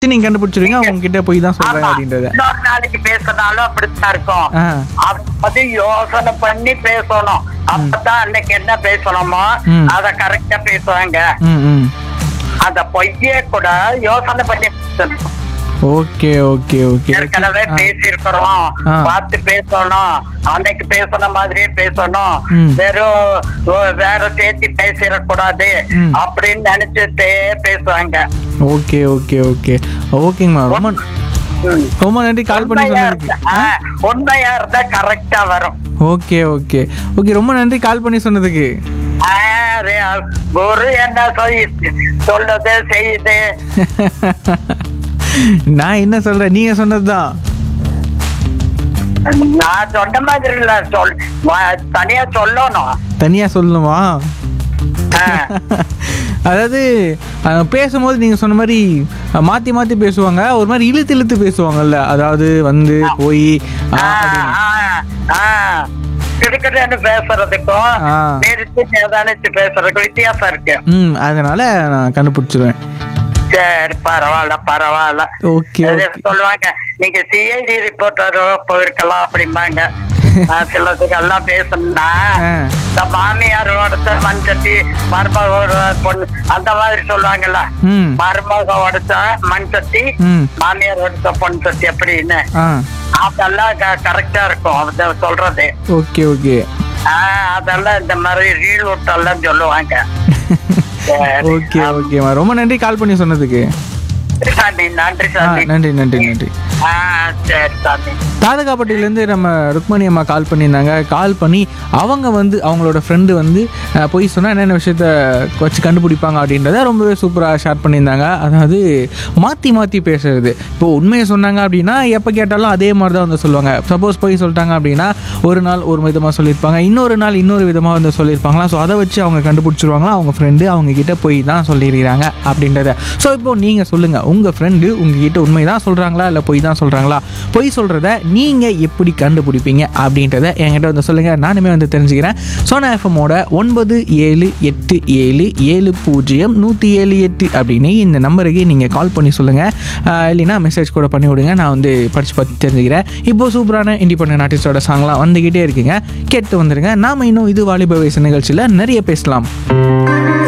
வச்சு நீங்க கண்டுபிடிச்சிருவீங்க அவங்க கிட்ட போய் தான் சொல்றேன் ஆமா. அப்படின்றத இன்னொரு நாளைக்கு பேசினாலும் அப்படித்தான் இருக்கும் ஆ. அது வந்து யோசனை பண்ணி பேசணும் அப்பதான் அன்னைக்கு என்ன பேசணுமோ ம். அத கரெக்டா பேசுவாங்க ம் ம் அந்த பொய்யே கூட யோசனை பண்ணி பேசணும் ஓகே ஓகே ஓகே ஏற்கனவே பேசியிருக்கிறோம் ஆ. பார்த்து பேசணும் அன்னைக்கு பேசுன மாதிரியே பேசணும் ம். வெறும் ஓ, வேற சேர்த்து பேசிடக்கூடாது ம். அப்படின்னு நினைச்சிட்டே பேசுவாங்க ஓகே ஓகே ஓகே ஓகேங்கம்மா ரொம்ப ம். ரொம்ப நன்றி கால் பண்ணி உண்மையா சொன்னதுக்கு இருந்தா- ஆ, உண்மையா இருந்தா கரெக்டா வரும் ஓகே ஓகே ஓகே ரொம்ப நன்றி கால் பண்ணி சொன்னதுக்கு ஆ, ரே- குரு என்ன சொல்லி சொல்லுது செய்யுது நான் என்ன சொல்றேன் நீங்க சொன்னதுதான் நான் சொன்ன மாதிரி இல்ல சொல் வ- தனியா சொல்லணும் தனியா சொல்லணுமா ஆ. அதாவது அஹ், பேசும்போது நீங்க சொன்ன மாதிரி அஹ், மாத்தி மாத்தி பேசுவாங்க ஒரு மாதிரி இழுத்து இழுத்து பேசுவாங்கல்ல அதாவது வந்து போய் ஆ, ஆ, ஆ. கிடுக்கிடுன்னு பேசுறதுக்கும் ஆ. நிறுத்தி நிதானிச்சு பேசுறதுக்கும் வித்தியாசம் இருக்கு ம் அதனால நான் கண்டுபிடிச்சிருவேன் சரி பரவாயில்ல பரவாயில்ல ஓகே அது ஓகே சொல்லுவாங்க நீங்க சிஐடி ரிப்போர்ட்டர் போயிருக்கலாம் அப்படிம்பாங்க நான் சிலதுக்கு எல்லாம் பேசணும்னா ஆ. இந்த மாமியார் உடத்த மண்சட்டி மருமக பொண்ணு அந்த மாதிரி சொல்லுவாங்கல்ல ம் மருமக உடத்த மண் சட்டி ம் மாமியார் உடத்த பொன் சட்டி அப்படின்னு ஆ அதெல்லாம் கரெக்டா இருக்கும் அவங்க சொல்றது ஓகே ஓகே ஆஹ் அதெல்லாம் இந்த மாதிரி ரீல் விட்டெல்லாம் சொல்லுவாங்க சரி. ஓகே ஓகேம்மா ரொம்ப நன்றி கால் பண்ணி சொன்னதுக்கு சாமி நன்றி ஆ சாமி நன்றி நன்றி நன்றி ஆஹ் சரி சாமி தாதகாப்பட்டியிலேருந்து நம்ம ருக்மணி அம்மா கால் பண்ணியிருந்தாங்க கால் பண்ணி அவங்க வந்து அவங்களோட ஃப்ரெண்டு வந்து அஹ், போய் சொன்னால் என்னென்ன விஷயத்த வச்சு கண்டுபிடிப்பாங்க அப்படின்றத ரொம்பவே சூப்பராக ஷேர் பண்ணியிருந்தாங்க அதாவது மாற்றி மாற்றி பேசுறது இப்போ உண்மையை சொன்னாங்க அப்படின்னா எப்போ கேட்டாலும் அதே மாதிரி தான் வந்து சொல்லுவாங்க சப்போஸ் போய் சொல்லிட்டாங்க அப்படின்னா ஒரு நாள் ஒரு விதமாக சொல்லியிருப்பாங்க இன்னொரு நாள் இன்னொரு விதமாக வந்து சொல்லியிருப்பாங்களா ஸோ அதை வச்சு அவங்க கண்டுபிடிச்சிருவாங்களா அவங்க ஃப்ரெண்டு அவங்க கிட்ட போய் தான் சொல்லியிருக்கிறாங்க அப்படின்றத ஸோ இப்போ நீங்கள் சொல்லுங்கள் உங்கள் ஃப்ரெண்டு உங்ககிட்ட உண்மை தான் சொல்கிறாங்களா இல்லை பொய் தான் சொல்கிறாங்களா பொய் சொல்கிறத நீங்கள் எப்படி கண்டுபிடிப்பீங்க அப்படின்றத என்கிட்ட வந்து சொல்லுங்கள் நானுமே வந்து தெரிஞ்சுக்கிறேன் சோனா எஃப்எம்மோட ஒன்பது ஏழு எட்டு ஏழு ஏழு பூஜ்ஜியம் நூற்றி ஏழு எட்டு அப்படின்னு இந்த நம்பருக்கு நீங்கள் கால் பண்ணி சொல்லுங்கள் இல்லைன்னா மெசேஜ் கூட பண்ணி விடுங்க நான் வந்து படித்து பார்த்து தெரிஞ்சுக்கிறேன் இப்போ சூப்பரான இண்டிபெண்டன்ட் ஆர்டிஸ்டோட சாங்லாம் வந்துக்கிட்டே இருக்குங்க கேட்டு வந்துருங்க நாம இன்னும் இது வாலிப வயசு நிகழ்ச்சியில் நிறைய பேசலாம்